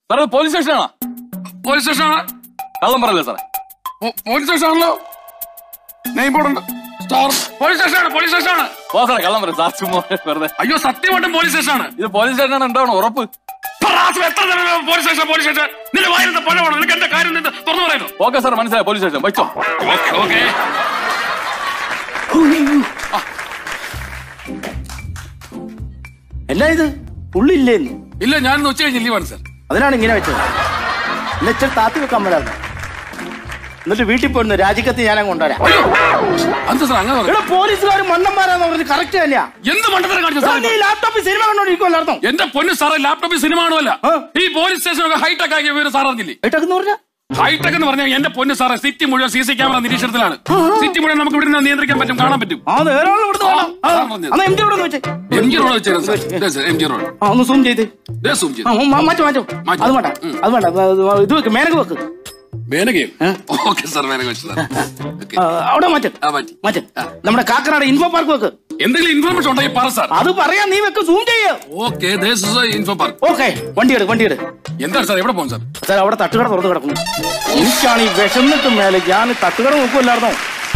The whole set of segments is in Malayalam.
സാറേ ഇത് പോലീസ് സ്റ്റേഷനാണോ പോലീസ് സ്റ്റേഷനാണ് കള്ളം പറയല്ലേ സാറേ പോ- പോലീസ് സ്റ്റേഷനാണല്ലോ നെയിം ബോർഡ് ഉണ്ട് സ്റ്റാർ പോലീസ് സ്റ്റേഷനാണ് പോലീസ് സ്റ്റേഷനാണ് പോ സാറേ കള്ളം പറയും സാർ ചുമ്മാ വെറുതെ അയ്യോ സത്യമായിട്ടും പോലീസ് സ്റ്റേഷനാണ് ഇത് പോലീസ് സ്റ്റേഷനാണ് ഉണ്ടാവണം ഉറപ്പ് പ്രാസം എത്ര തവണ പോലീസ് സ്റ്റേഷൻ പോലീസ് സ്റ്റേഷൻ നിന്റെ വായിരുന്ന പഴ വേണം നിനക്ക് എന്റെ കാര്യം നിന്ന് തുറന്നു പറയുന്നു ഓക്കെ സാർ മനസ്സിലായി പോലീസ് സ്റ്റേഷൻ വെച്ചോ ഓക്കെ ഓക്കെ എന്നാ ഇത് പുള്ളില്ലേന്ന് ഇല്ല ഞാൻ ഉച്ച കഴിഞ്ഞ് ലീവാണ് സാർ അതിനാണ് ഇങ്ങനെ വെച്ചത് എന്നെ ഇച്ചിരി താത്തി വെക്കാൻ മേലായിരുന്നു എന്നിട്ട് വീട്ടിൽ പോയിരുന്നു രാജിക്കത്ത് ഞാൻ അങ്ങ് കൊണ്ടുവരാം അയ്യോ എന്താ സാർ അങ്ങനെ പറഞ്ഞു ഇവിടെ പോലീസുകാർ മണ്ണന്മാരാന്ന് പറഞ്ഞത് കറക്റ്റ് തന്നെയാ എന്ത് മണ്ടത്തരം കാണിച്ചു എടാ, സാർ നീ ലാപ്ടോപ്പിൽ സിനിമ കണ്ടോണ്ടിരിക്കുമല്ലായിരുന്നോ എന്റെ പൊന്ന് സാറേ ലാപ്ടോപ്പിൽ സിനിമ കാണുമല്ല ആ. ഈ പോലീസ് സ്റ്റേഷനൊക്കെ ഹൈടെക് ആക്കിയ വിവരം സാർ അറിഞ്ഞില്ലേ ഏട്ടക്കെന്ന് പറഞ്ഞ ഹൈടെക് എന്ന് പറഞ്ഞാൽ എന്റെ പൊന്ന് സാറേ സിറ്റി മുഴുവൻ സി സി ക്യാമറ നിരീക്ഷണത്തിലാണ് സിറ്റി മുഴുവൻ നമുക്ക് ഇവിടെ നിന്ന് നിയന്ത്രിക്കാൻ പറ്റും കാണാൻ പറ്റും ആ നേരെ ഇവിടുന്ന് ആ, കാണാം. ആ, അതാ പറഞ്ഞത്. അന്ന് എം ജി ഇവിടെ വെച്ചേ എം ജി റോഡ് വെച്ചേരാം സാർ ദേ സാർ, എം ജി റോഡ് ആ ഒന്ന് സൂം ചെയ്ത് ദേ സൂം ആ ചെയ്തു മാ- മാറ്റു മാറ്റു മാറ്റി. അത് വേണ്ട ഉം. അത് വേണ്ട അത് ഇത് വെക്ക് മേനക വെക്ക് മേനകയും ഓക്കെ സാർ മേനക വെച്ചു സാർ ഓക്കെ ആ, അവിടെ മാറ്റ് ആ മാറ്റി മാറ്റ് നമ്മുടെ കാക്കനാട് ഇൻഫോ പാർക്ക് വെക്ക് എന്തെങ്കിലും ഇൻഫർമേഷൻ ഉണ്ടെങ്കിൽ പറ സാർ അത് പറയാൻ നീ വെക്ക് സൂം ചെയ്യ് ഓക്കെ ഇൻഫോ പാർക്ക് ഓക്കെ വണ്ടി എടു വണ്ടി എടു എന്താണ് സാർ എവിടെ പോകും സാർ സാർ അവിടെ തട്ടുകട തുറന്ന് കിടക്കുന്നു എനിക്കാണ് ഈ വിശന്നിട്ടും മേലെ ഞാൻ തട്ടുകട നോക്കുമല്ലായിരുന്നോ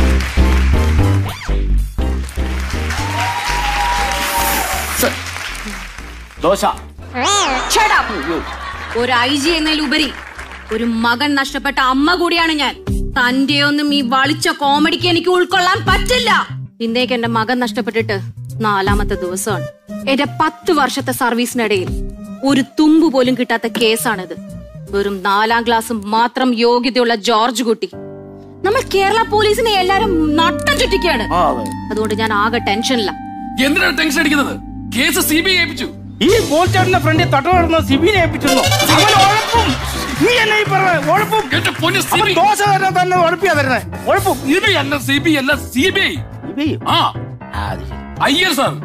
സർ, ദോശ Shut up. ഒരു ഐ ജി എന്നതിലുപരി ഒരു മകൻ നഷ്ടപ്പെട്ട അമ്മ കൂടിയാണ് ഞാൻ തന്റെ ഒന്നും ഈ വളിച്ച കോമഡിക്ക് എനിക്ക് ഉൾക്കൊള്ളാൻ പറ്റില്ല ഇന്നേക്ക് എന്റെ മകൻ നഷ്ടപ്പെട്ടിട്ട് നാലാമത്തെ ദിവസമാണ് എന്റെ പത്ത് വർഷത്തെ സർവീസിനിടയിൽ ഒരു തുമ്പ് പോലും കിട്ടാത്ത കേസാണിത് വെറും നാലാം ക്ലാസ് മാത്രം യോഗ്യതയുള്ള ജോർജ് കുട്ടി നമ്മൾ കേരള പോലീസിനെ എല്ലാരും നട്ടം ചുറ്റിക്കാണ് ആ അതെ അതുകൊണ്ട് ഞാൻ ആകെ ടെൻഷനില്ല എന്തിനാണ് ടെൻഷൻ അടിക്കുന്നത് കേസ് സി ബി ഐ ഏൽപ്പിച്ചു ഈ ബോൾച്ചാട്ടിന്റെ ഫ്രണ്ടിൽ തട്ടുകടന്ന സിബിനെ ഏൽപ്പിച്ചിരുന്നു അവൻ ഉഴപ്പും നീ എന്നെ ഈ പറഞ്ഞ ഉഴപ്പും എന്റെ പൊന്ന് സി അവൻ ബി ദോശ തന്നെ തന്നെ ഉഴപ്പിയാ തരുന്നത് ഉഴപ്പും സി ബി അല്ല സി ബി അല്ല സി ബി ഐ സിബിയും ആ ആ, അത് ശരി. അയ്യർ സാർ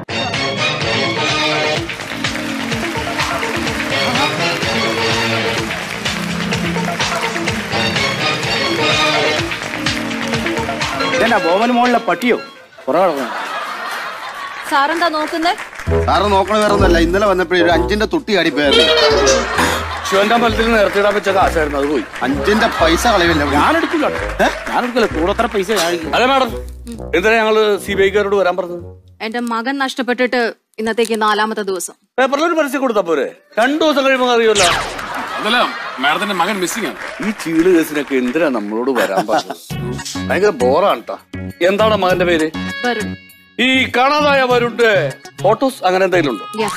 ഇതെന്നാ ബോമൻ മോളിലെ പട്ടിയോ കുറെ കിടക്കുന്നു സാറെന്താ നോക്കുന്നേ സാറ് നോക്കണ വേറെ ഒന്നല്ല ഇന്നലെ വന്നപ്പോഴേ ഒരു അഞ്ചിന്റെ തൊട്ടി അടിപ്പോയായിരുന്നു ശിവന്റെ അമ്പലത്തിൽ നിർത്തിയിടാൻ വെച്ച കാശായിരുന്നു അത് പോയി അഞ്ചിന്റെ പൈസ കളവില്ല ഞാൻ എടുക്കില്ല ഞാൻ എടുക്കില്ല കൂടത്ര പൈസ ഞാൻ എടുക്കില്ല. അതെ മാഡം എന്തിനാ ഞങ്ങള് സി ബി ഐക്കാരോട് വരാൻ പറഞ്ഞത് എന്റെ മകൻ നഷ്ടപ്പെട്ടിട്ട് ഇന്നത്തേക്ക് നാലാമത്തെ ദിവസം പേപ്പറിൽ ഒരു പരസ്യം കൊടുത്താ പോരെ രണ്ടു ദിവസം കഴിയുമ്പോൾ അറിയുമല്ലോ അതല്ല മാഡത്തിന്റെ മകൻ മിസ്സിംഗ് ആണ് ഈ ചീള് കേസിനൊക്കെ എന്തിനാ നമ്മളോട് വരാൻ പറഞ്ഞത് ഭയങ്കര ബോറാണ് ട്ടാ എന്താണ് മകന്റെ പേര് വരുൺ ഈ കാണാതായ വരുണ്ട് ഫോട്ടോസ് അങ്ങനെ എന്തെങ്കിലും ഉണ്ടോ യെസ്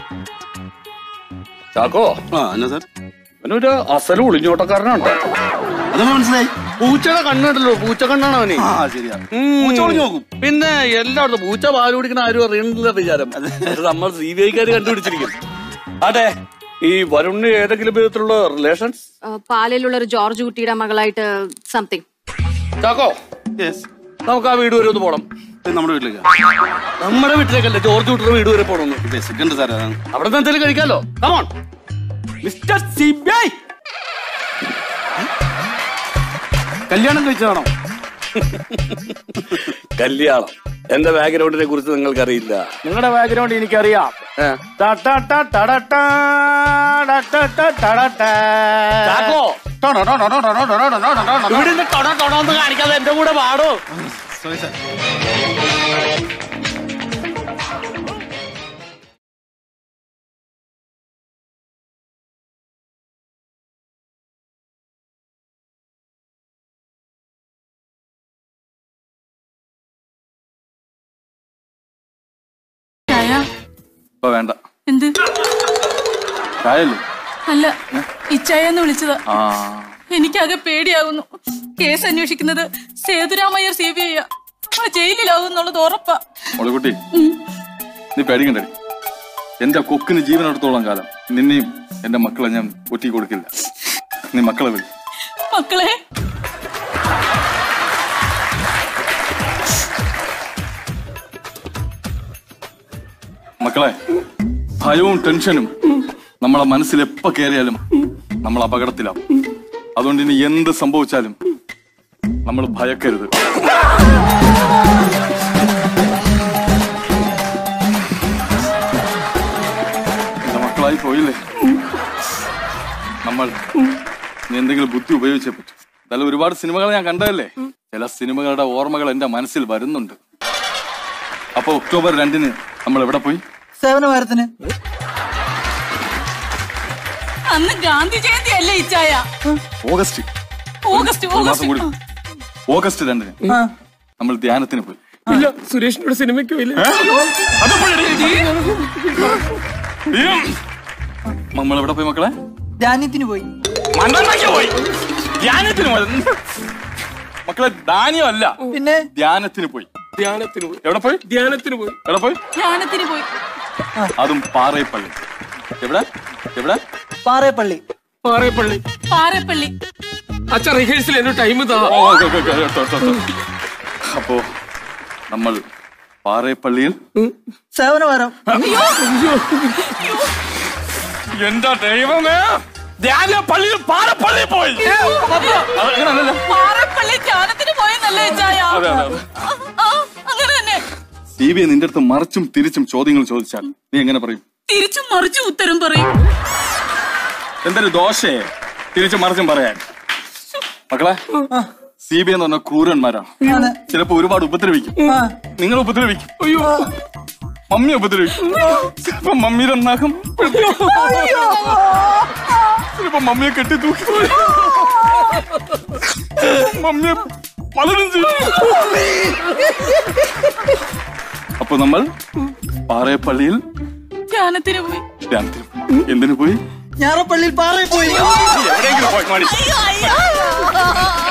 ചാക്കോ ആ എന്നാ സാർ അവനൊരു അസലും ഒളിഞ്ഞോട്ടക്കാരനാണ് ട്ടോ. അതൊക്കെ മനസ്സിലായി പൂച്ചയുടെ കണ്ണുണ്ടല്ലോ പൂച്ച കണ്ണാണ് അവന് ആ ശരിയാ ഉം. പൂച്ച ഒളിഞ്ഞു നോക്കും പിന്നെ എല്ലായിടത്തും പൂച്ച പാല് കുടിക്കണ ആരും അറിയണില്ല വിചാരം അത് നമ്മൾ സി ബി ഐക്കാര് കണ്ടുപിടിച്ചിരിക്കും അതെ ഈ വരുണിന് ഏതെങ്കിലും വിധത്തിലുള്ള റിലേഷൻസ് പാലയിലുള്ള ഒരു ജോർജ് കുട്ടിയുടെ മകളായിട്ട് സംതിങ് ചാക്കോ യെസ് നമുക്ക് ആ വീട് വരെ ഒന്ന് പോണം നമ്മുടെ വീട്ടിലേക്ക് നമ്മുടെ വീട്ടിലേക്കല്ലേ ജോർജ് കുട്ടിയുടെ വീട് വരെ പോകണമെന്ന് ബെസിക്കുണ്ട് സാർ അതാണ് അവിടെ നിന്ന് എന്തെങ്കിലും കഴിക്കാലോ കമോൺ മിസ്റ്റർ സിബിഐ കല്യാണം കഴിച്ചതാണോ കല്യാണം എന്റെ ബാക്ക്ഗ്രൗണ്ടിനെ കുറിച്ച് നിങ്ങൾക്കറിയില്ല നിങ്ങളുടെ ബാക്ക്ഗ്രൗണ്ട് എനിക്കറിയാം ഏ? ട ട ട ട ട ട ട ട ട ട ട ട. ചാക്കോ ഇവിടെ നിന്ന് തൊട തൊടന്ന് കാണിക്കാതെ എന്റെ കൂടെ പാടോ ചായ ഇപ്പൊ വേണ്ട എന്ത് ചായല്ലേ അല്ല ഇച്ചായ എന്ന് വിളിച്ചതാ ആ എനിക്കാകെ പേടിയാകുന്നു കേസ് അന്വേഷിക്കുന്നത് സേതുരാമയ്യർ സി ബി ഐ ആ ജയിലിലാവും എന്നുള്ളത് ഉറപ്പാ മോളിക്കുട്ടി നീ പേടിക്കണ്ടേ എന്റെ കൊക്കിന് ജീവനെടുത്തോളം കാലം നിന്നെയും എന്റെ മക്കളെ ഞാൻ ഒറ്റി കൊടുക്കില്ല നീ മക്കളെ വിളി മക്കളെ മക്കളെ ഭയവും ടെൻഷനും നമ്മളെ മനസ്സിൽ എപ്പോ കയറിയാലും നമ്മൾ അപകടത്തിലാവും അതുകൊണ്ട് ഇനി എന്ത് സംഭവിച്ചാലും നമ്മൾ ഭയക്കരുത് എന്റെ മക്കളായി പോയില്ലേ നമ്മൾ ഇനി എന്തെങ്കിലും ബുദ്ധി ഉപയോഗിച്ചേ പറ്റും എന്നാലും ഒരുപാട് സിനിമകൾ ഞാൻ കണ്ടതല്ലേ ചില സിനിമകളുടെ ഓർമ്മകൾ എന്റെ മനസ്സിൽ വരുന്നുണ്ട് അപ്പൊ ഒക്ടോബർ രണ്ടിന് നമ്മൾ എവിടെ പോയി സേവനവാരത്തിന് അന്ന് ഗാന്ധി ജയന്തി അല്ലേ ഇച്ചായ ഓഗസ്റ്റ് ഓഗസ്റ്റ് ഒരു മാസം കൂടി ഓഗസ്റ്റ് ഓഗസ്റ്റ് രണ്ടിന് നമ്മൾ ധ്യാനത്തിന് പോയി ഇല്ല സുരേഷിനോട് സിനിമയ്ക്ക് പോയില്ല നമ്മൾ എവിടെ പോയി മക്കളെ ധാന്യത്തിന് പോയി മണ്ഡലത്തിലേക്ക് പോയി ധ്യാനത്തിന് പോയി മക്കളെ ധാന്യമല്ല പിന്നെ ധ്യാനത്തിന് പോയി ധ്യാനത്തിന് പോയി എവിടെ പോയി ധ്യാനത്തിന് പോയി എവിടെ പോയി ധ്യാനത്തിന് പോയി അതും പാറയപ്പള്ളി എവിടെ എവിടെ പാറേപ്പള്ളി പാറേപ്പള്ളി പാറപ്പള്ളി അച്ഛ റിഹേഴ്സൽ എന്റെ ടൈം താ ഓ, ഓക്കേ, ഓക്കേ, ഓക്കേ, എടുത്തോ, എടുത്തോ, എടുത്തോ. അപ്പോ നമ്മൾ പാറയപ്പള്ളിയിൽ സേവനവാരം എന്റെ ദൈവമേ ധ്യാന പള്ളിയിൽ പാറപ്പള്ളി പോയി അങ്ങനല്ല പാറപ്പള്ളി ധ്യാനത്തിന് പോയെന്നല്ലേ ഇച്ചായ അതെ അതെ അതെ ആ, അങ്ങനെ തന്നെ സി ബി ഐ നിന്റെ അടുത്ത് മറിച്ചും തിരിച്ചും ചോദ്യങ്ങൾ ചോദിച്ചാൽ നീ എങ്ങനെ പറയും തിരിച്ചും മറിച്ചും ഉത്തരം പറയും എന്തൊരു ദോഷയെ തിരിച്ചും മറിച്ചും പറയാൻ മക്കളെ സി ബി ഐ എന്ന് പറഞ്ഞ ക്രൂരന്മാരാണ് അതെ ചിലപ്പോ ഒരുപാട് ഉപദ്രവിക്കും ആ നിങ്ങൾ ഉപദ്രവിക്കും അയ്യോ മമ്മി ഉപദ്രവിക്കും ചിലപ്പോ മമ്മിയുടെ നഖം ചിലപ്പോ മമ്മിയെ കെട്ടി തൂക്കി മമ്മിയെ പലതും ചെയ്യും അപ്പൊ നമ്മൾ പാറയപ്പള്ളിയിൽ ധ്യാനത്തിന് പോയി ധ്യാനത്തിന് പോയി. എന്തിനു പോയി ഞാറപ്പള്ളിയിൽ പാറയിൽ പോയി എവിടെയെങ്കിലും പോയി മാടി. അയ്യോ അയ്യോ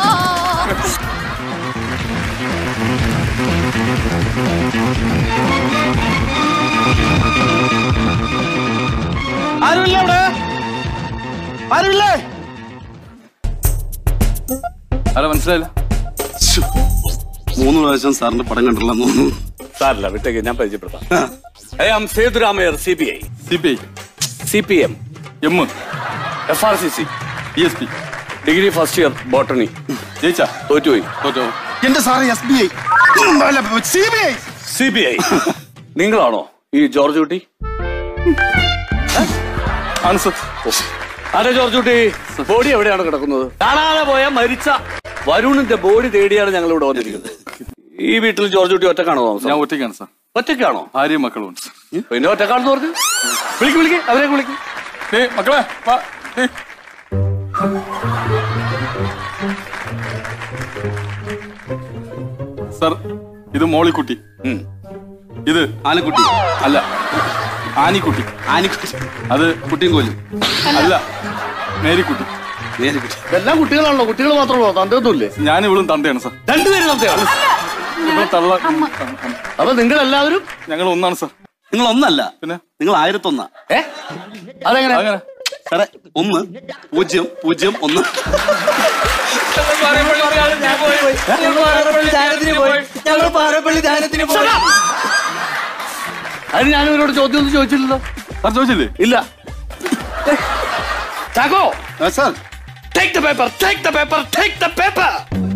ആരുമില്ല അവിടെ ആരുമില്ലേ ആരാ മനസ്സിലായില്ല മൂന്ന് പ്രാവശ്യം സാറിന്റെ പടം കണ്ടില്ല തോന്നുന്നു സാറില്ല വിട്ടേക്ക് ഞാൻ പരിചയപ്പെടുത്താം I am Sethuramaiyar C B I C P I C P M M F R C C E S P degree first year botany ജയിച്ചാ തോറ്റുപോയി തോറ്റോ എന്റെ sir S B I C B I C B I നിങ്ങളാണോ ഈ ജോർജ് കുട്ടി ആൻസർ അതെ ജോർജ് കുട്ടി ബോഡി എവിടെയാണ് കിടക്കുന്നത് കാണാതെ പോയ മരിച്ച വരുണിന്റെ ബോഡി തേടിയാണ് ഞങ്ങൾ ഇവിടെ വന്നിരിക്കുന്നത് ഈ വീട്ടിൽ ജോർജ് കുട്ടി ഒറ്റക്കാണോ ഞാൻ താമസം ഒറ്റയ്ക്കാണ് സാർ ഒറ്റക്കാണോ ഭാര്യയും മക്കളും ഉണ്ട് സാർ പിന്നെ ഒറ്റക്കാണെന്ന് പറഞ്ഞു വിളിക്ക് വിളിക്ക് അവരെ വിളിക്ക് ദേ, മക്കളെ വാ, ദേ. സാർ ഇത് മോളിക്കുട്ടി ഉം. ഇത് ആനക്കുട്ടി അല്ല ആനിക്കുട്ടി ആനിക്കുട്ടി അത് കുട്ടിയും കോലും അല്ല മേരിക്കുട്ടി നേരിക്കുട്ടി ഇതെല്ലാം കുട്ടികളാണല്ലോ കുട്ടികൾ മാത്രമല്ലോ തന്തൊന്നുമില്ലേ ഞാൻ ഇവളും തന്തയാണ് സാർ രണ്ടുപേരും തന്തയാണ് ഇവിടെ തള്ള അപ്പൊ നിങ്ങൾ എല്ലാവരും ഞങ്ങൾ ഒന്നാണ് സാർ നിങ്ങൾ ഒന്നല്ല പിന്നെ നിങ്ങൾ ആയിരത്തൊന്നാ ഏ അതെങ്ങനെ അങ്ങനെ സാറേ ഒന്ന് പൂജ്യം പൂജ്യം ഒന്ന് ഞങ്ങൾ പാറപ്പള്ളി ധ്യാനത്തിന് പോയി ഞങ്ങൾ പാറപ്പള്ളി ധ്യാനത്തിന് പോയി അതിന് ഞാൻ ഇവരോട് ചോദ്യം ഒന്നും ചോദിച്ചില്ലല്ലോ സാർ ചോദിച്ചില്ലേ ഇല്ല ചാക്കോ ആ, sir take the paper take the paper take the paper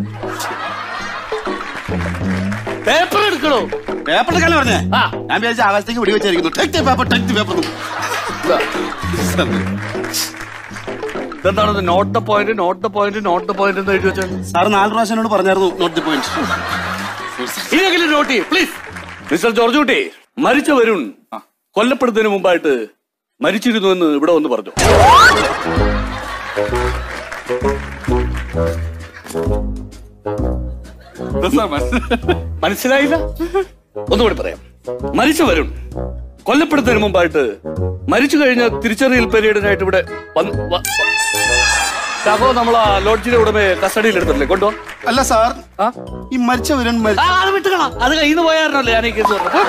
paper എടുക്കണോ പേപ്പർ എടുക്കാനല്ലേ പറഞ്ഞേ ആ. ഞാൻ വിചാരിച്ച ആകാശത്തേക്ക് വെടി വെച്ചായിരിക്കുന്നു take the paper take the paper ഇതെന്താണ് note the point note the point note the point എന്ന് എഴുതി വെച്ചാൽ സാർ നാല് പ്രാവശ്യം എന്നോട് പറഞ്ഞായിരുന്നു നോട്ട് ദി പോയിന്റ് ഇനിയെങ്കിലും നോട്ട് ചെയ്യ് പ്ലീസ് മിസ്റ്റർ ജോർജ് കുട്ടി മരിച്ച വരുൺ കൊല്ലപ്പെടുന്നതിന് മുമ്പായിട്ട് മരിച്ചിരുന്നു എന്ന് ഇവിടെ വന്ന് പറഞ്ഞു എന്താ സാർ മനസ്സിലായി മനസ്സിലായില്ല ഒന്നുകൂടി പറയാം മരിച്ച വരുൺ കൊല്ലപ്പെടുന്നതിന് മുമ്പായിട്ട് മരിച്ചു കഴിഞ്ഞ തിരിച്ചറിയൽ പീരീഡിനായിട്ട് ഇവിടെ വന്ന് വ- ചാക്കോ നമ്മൾ ആ ലോഡ്ജിന്റെ ഉടമയെ കസ്റ്റഡിയിൽ എടുത്തിട്ടില്ലേ കൊണ്ടുപോ അല്ല സാർ ആ? ഈ മരിച്ചവരൻ ആ, അത് വിട്ടുകളാ അത് കയ്യിൽ നിന്ന് പോയായിരുന്നല്ലേ ഞാൻ ഈ കേസ് പറഞ്ഞത്.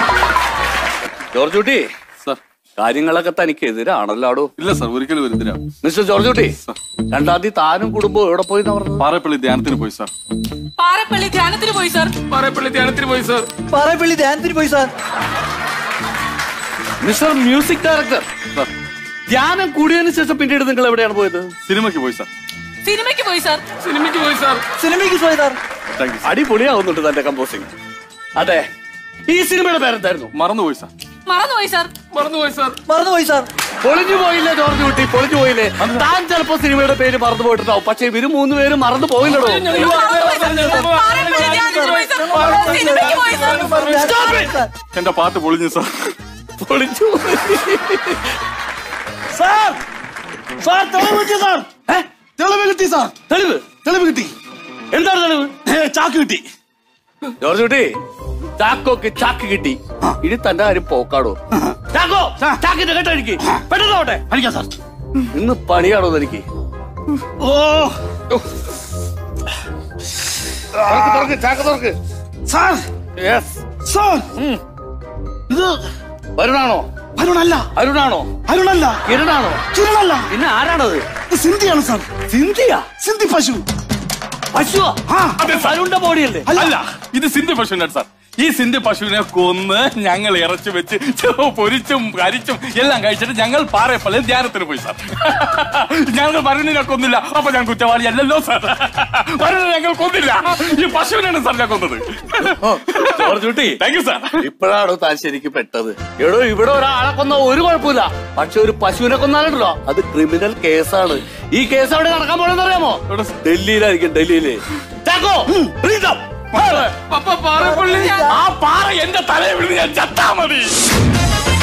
ജോർജ് കുട്ടി സാർ കാര്യങ്ങളൊക്കെ തനിക്ക് എതിരാണല്ലോ ആടോ ഇല്ല സാർ ഒരിക്കലും വരുന്നില്ല മിസ്റ്റർ ജോർജ് കുട്ടി രണ്ടാം തീയതി താനും കുടുംബവും എവിടെ പോയി പറഞ്ഞത് പാറപ്പള്ളി ധ്യാനത്തിന് പോയി സാർ പാറപ്പള്ളി ധ്യാനത്തിന് പോയി സാർ പാറേപ്പള്ളി ധ്യാനത്തിന് പോയി സാർ പാറപ്പള്ളി ധ്യാനത്തിന് പോയി sir mister music director sir ധ്യാനം കൂടിയതിനു ശേഷം പിന്നീട് നിങ്ങൾ എവിടെയാണ് പോയത് സിനിമയ്ക്ക് പോയി സാർ സിനിമയ്ക്ക് പോയി സാർ സിനിമയ്ക്ക് പോയി സാർ സിനിമയ്ക്ക് പോയി സാർ താങ്ക് യു സാർ അടിപൊളിയാവുന്നുണ്ട് തന്റെ കമ്പോസിംഗ് അതെ ഈ സിനിമയുടെ പേരെന്തായിരുന്നു മറന്നുപോയി സാർ മറന്നുപോയി സാർ മറന്നുപോയി സാർ മറന്നുപോയി സാർ പൊളിഞ്ഞു പോയില്ലേ ജോർജ് കുട്ടി പൊളിഞ്ഞു പോയില്ലേ താൻ ചിലപ്പോ സിനിമയുടെ പേര് മറന്നു പോയിട്ടുണ്ടാവും പക്ഷെ ഇവര് മൂന്ന് പേരും മറന്നു പോയില്ലടോ സിനിമയ്ക്ക് പോയി സാർ എന്റെ പാട്ട് പൊളിഞ്ഞു സാർ പൊളിച്ചു പോയി. സാർ സാർ തെളിവ് കിട്ടി സാർ ഏ? തെളിവ് കിട്ടി സാർ തെളിവ് തെളിവ് കിട്ടി എന്താണ് തെളിവ് ഏ, ചാക്ക് കിട്ടി ജോർജ് കുട്ടി ചാക്കോക്ക് ചാക്ക് കിട്ടി ഇനി തന്റെ കാര്യം പോക്കാടോ ചാക്കോ ചാക്കിന്റെ കേട്ടോ എനിക്ക് പെട്ടെന്നോട്ടെ അടിക്കാം സാർ ഇന്ന് പണിയാണോ എനിക്ക് ഓ തുറക്ക് തുറക്ക് ചാക്ക് തുറക്ക് സാർ യെസ് സാർ ഇത് വരുണാണോ അരുണല്ല അരുണാണോ അരുണല്ല കിരണാണോ കിരണല്ല പിന്നെ ആരാണത് ഇത് സിന്ധിയാണ് സാർ സിന്ധിയ സിന്ധി പശു പശുവാ ആ അതെ സാർ അരുണിന്റെ ബോഡിയല്ലേ അല്ല ഇത് സിന്ധു പശുവിനാണ് സാർ ഈ സിന്ധു പശുവിനെ കൊന്ന് ഞങ്ങൾ ഇറച്ചി വെച്ച് പൊരിച്ചും കരിച്ചും എല്ലാം കഴിച്ചിട്ട് ഞങ്ങൾ പാറയപ്പള്ളി ധ്യാനത്തിന് പോയി സാർ ഞങ്ങൾ വരുണിനെ കൊന്നില്ല അപ്പൊ ഞാൻ കുറ്റവാളി അല്ലല്ലോ സാർ വരുണിനെ ഞങ്ങൾ കൊന്നില്ല ഈ പശുവിനാണ് സാർ ഞാൻ കൊന്നത് ജോർജ് കുട്ടി താങ്ക് യു സാർ ഇപ്പോഴാണോ താൻ ശരിക്കും പെട്ടത് എടോ ഇവിടെ ഒരാളെ കൊന്ന ഒരു കുഴപ്പമില്ല പക്ഷെ ഒരു പശുവിനെ കൊന്നാലുണ്ടല്ലോ അത് ക്രിമിനൽ കേസാണ് ഈ കേസ് അവിടെ നടക്കാൻ പോണെന്ന് അറിയാമോ ഡൽഹിയിലായിരിക്കും ഡൽഹിയില് ചാക്കോ, read up. പാറപ്പള്ളി ആ പാറ എന്റെ തലയിൽ വിழுന്ന് ഞാൻ ചത്താ മതി